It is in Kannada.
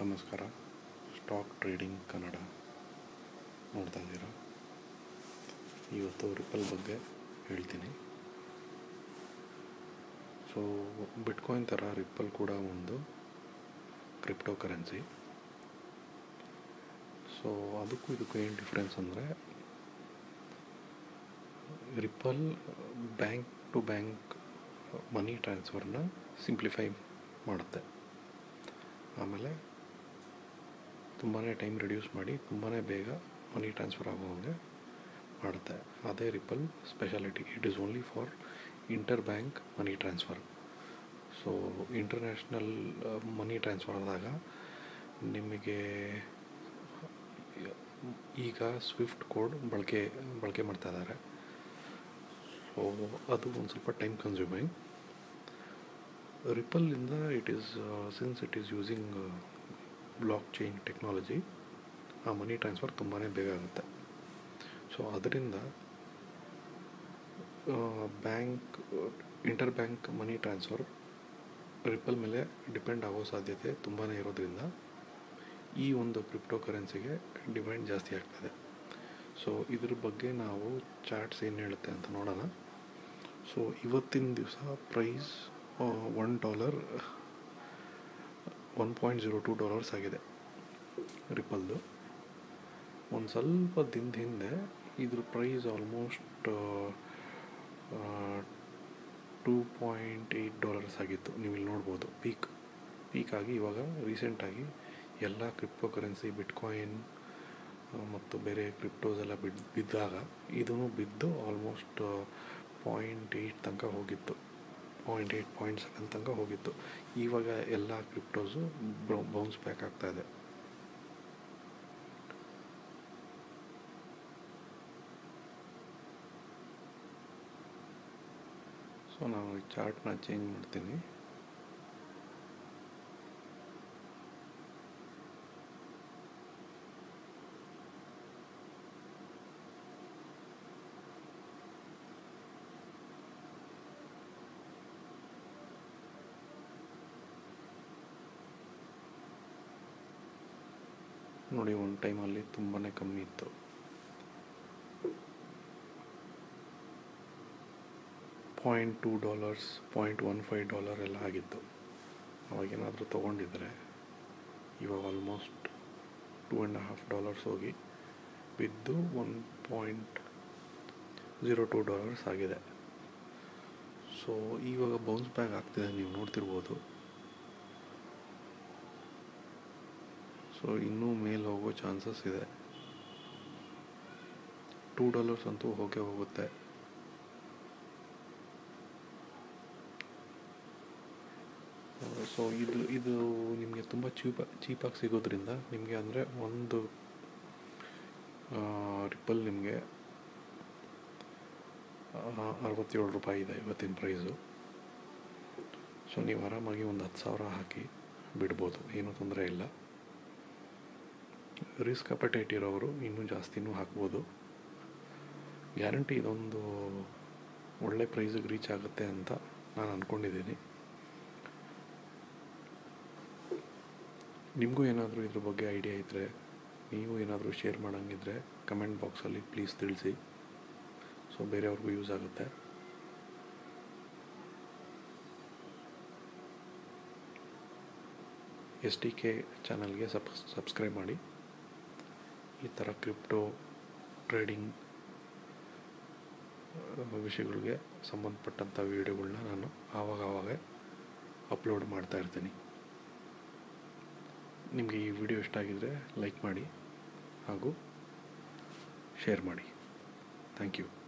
ನಮಸ್ಕಾರ ಸ್ಟಾಕ್ ಟ್ರೇಡಿಂಗ್ ಕನ್ನಡ ನೋಡ್ತಾ ಇದ್ದೀರಾ ಇವತ್ತು ರಿಪಲ್ ಬಗ್ಗೆ ಹೇಳ್ತೀನಿ ಸೊ ಬಿಟ್ಕಾಯಿನ್ ಥರ ರಿಪ್ಪಲ್ ಕೂಡ ಒಂದು ಕ್ರಿಪ್ಟೋ ಕರೆನ್ಸಿ ಸೊ ಅದಕ್ಕೂ ಇದಕ್ಕೂ ಏನು ಡಿಫ್ರೆನ್ಸ್ ಅಂದರೆ ripple bank to bank money ಟ್ರಾನ್ಸ್ಫರ್ನ ಸಿಂಪ್ಲಿಫೈ ಮಾಡುತ್ತೆ ಆಮೇಲೆ ತುಂಬಾ ಟೈಮ್ ರಿಡ್ಯೂಸ್ ಮಾಡಿ ತುಂಬಾ ಬೇಗ ಮನಿ ಟ್ರಾನ್ಸ್ಫರ್ ಆಗೋ ಹಾಗೆ ಮಾಡುತ್ತೆ ಅದೇ ripple speciality it is only for inter bank money transfer so international money transfer ಆದಾಗ ನಿಮಗೆ ಈಗ ಸ್ವಿಫ್ಟ್ ಕೋಡ್ ಬಳಕೆ ಬಳಕೆ ಮಾಡ್ತಾ ಇದ್ದಾರೆ ಸೊ ಅದು ಒಂದು ಸ್ವಲ್ಪ ಟೈಮ್ ಕನ್ಸ್ಯೂಮಿಂಗ್ ರಿಪಲ್ಲಿಂದ it is since it is using blockchain technology ಆ ಮನಿ ಟ್ರಾನ್ಸ್ಫರ್ ತುಂಬಾ ಬೇಗ ಆಗುತ್ತೆ ಸೊ ಅದರಿಂದ bank inter bank money transfer ripple ಮೇಲೆ ಡಿಪೆಂಡ್ ಆಗೋ ಸಾಧ್ಯತೆ ತುಂಬಾ ಇರೋದ್ರಿಂದ ಈ ಒಂದು ಕ್ರಿಪ್ಟೋ ಕರೆನ್ಸಿಗೆ ಡಿಮ್ಯಾಂಡ್ ಜಾಸ್ತಿ ಆಗ್ತದೆ ಸೊ ಇದ್ರ ಬಗ್ಗೆ ನಾವು ಚಾರ್ಟ್ಸ್ ಏನು ಹೇಳುತ್ತೆ ಅಂತ ನೋಡೋಣ ಸೊ ಇವತ್ತಿನ ದಿವಸ price one dollar one point zero two dollars ಆಗಿದೆ ರಿಪಲ್ದು ಒಂದು ಸ್ವಲ್ಪ ದಿನದ ಹಿಂದೆ ಇದ್ರ price almost two point eight dollars ಆಗಿತ್ತು ನೀವು ಇಲ್ಲಿ ನೋಡ್ಬೋದು ಪೀಕ್ ಪೀಕ್ ಆಗಿ ಇವಾಗ ರೀಸೆಂಟಾಗಿ ಎಲ್ಲ ಕ್ರಿಪ್ಟೋ ಕರೆನ್ಸಿ ಬಿಟ್ಕಾಯಿನ್ ಮತ್ತು ಬೇರೆ ಕ್ರಿಪ್ಟೋಸ್ ಎಲ್ಲ ಬಿದ್ದು ಬಿದ್ದಾಗ ಇದೂ ಬಿದ್ದು ಆಲ್ಮೋಸ್ಟ್ ಪಾಯಿಂಟ್ ಏಯ್ಟ್ ತನಕ ಹೋಗಿತ್ತು ಪಾಯಿಂಟ್ ಏಯ್ಟ್ ಪಾಯಿಂಟ್ ಸೆವೆನ್ ತನಕ ಹೋಗಿತ್ತು ಇವಾಗ ಎಲ್ಲ ಕ್ರಿಪ್ಟೋಸು ಬೌನ್ಸ್ ಬ್ಯಾಕ್ ಆಗ್ತಾ ಇದೆ ಸೊ ನಾನು ಈ ಚಾರ್ಟ್ನ ಚೇಂಜ್ ಮಾಡ್ತೀನಿ ನೋಡಿ ಒಂದು ಟೈಮಲ್ಲಿ ತುಂಬಾ ಕಮ್ಮಿ ಇತ್ತು point two dollars point one five dollar ಎಲ್ಲ ಆಗಿತ್ತು ಅವಾಗೇನಾದರೂ ತೊಗೊಂಡಿದ್ರೆ ಇವಾಗ almost two and half dollars ಹೋಗಿ ಬಿದ್ದು one point zero two dollars ಆಗಿದೆ ಸೊ ಇವಾಗ ಬೌನ್ಸ್ ಬ್ಯಾಕ್ ಆಗ್ತಿದೆ ನೀವು ನೋಡ್ತಿರ್ಬೋದು ಸೊ ಇನ್ನೂ ಮೇಲೆ ಹೋಗೋ ಚಾನ್ಸಸ್ ಇದೆ ಟೂ ಡಾಲರ್ಸ್ ಅಂತೂ ಹೋಗೇ ಹೋಗುತ್ತೆ ಸೊ ಇದು ಇದು ನಿಮಗೆ ತುಂಬ ಚೀಪ ಚೀಪಾಗಿ ಸಿಗೋದ್ರಿಂದ ನಿಮಗೆ ಅಂದರೆ ಒಂದು ರಿಪ್ಪಲ್ ನಿಮಗೆ ಅರವತ್ತೇಳು ರೂಪಾಯಿ ಇದೆ ಇವತ್ತಿನ ಪ್ರೈಸು ಸೊ ನೀವು ಆರಾಮಾಗಿ ಒಂದು ಹತ್ತು ಸಾವಿರ ಹಾಕಿ ಬಿಡ್ಬೋದು ಏನೂ ತೊಂದರೆ ಇಲ್ಲ ರಿಸ್ಕ್ ಅಪಟೈಟ್ ಇರೋರು ಇನ್ನೂ ಜಾಸ್ತಿನೂ ಹಾಕ್ಬೋದು ಗ್ಯಾರಂಟಿ ಇದೊಂದು ಒಳ್ಳೆ ಪ್ರೈಸಿಗೆ ರೀಚ್ ಆಗುತ್ತೆ ಅಂತ ನಾನು ಅಂದ್ಕೊಂಡಿದ್ದೀನಿ ನಿಮಗೂ ಏನಾದರೂ ಇದ್ರ ಬಗ್ಗೆ ಐಡಿಯಾ ಇದ್ದರೆ ನೀವು ಏನಾದರೂ ಶೇರ್ ಮಾಡೋಂಗಿದ್ರೆ ಕಮೆಂಟ್ ಬಾಕ್ಸಲ್ಲಿ ಪ್ಲೀಸ್ ತಿಳಿಸಿ ಸೊ ಬೇರೆಯವ್ರಿಗೂ ಯೂಸ್ ಆಗುತ್ತೆ ಎಸ್ ಡಿ ಕೆ ಚಾನಲ್ಗೆ ಸಬ್ ಸಬ್ಸ್ಕ್ರೈಬ್ ಮಾಡಿ ಈ ಥರ ಕ್ರಿಪ್ಟೋ ಟ್ರೇಡಿಂಗ್ ವಿಷಯಗಳಿಗೆ ಸಂಬಂಧಪಟ್ಟಂಥ ವೀಡಿಯೋಗಳನ್ನ ನಾನು ಆವಾಗ ಆವಾಗ ಅಪ್ಲೋಡ್ ಮಾಡ್ತಾ ಇರ್ತೀನಿ ನಿಮಗೆ ಈ ವಿಡಿಯೋ ಇಷ್ಟ ಆಗಿದರೆ ಲೈಕ್ ಮಾಡಿ ಹಾಗೂ ಶೇರ್ ಮಾಡಿ ಥ್ಯಾಂಕ್ ಯು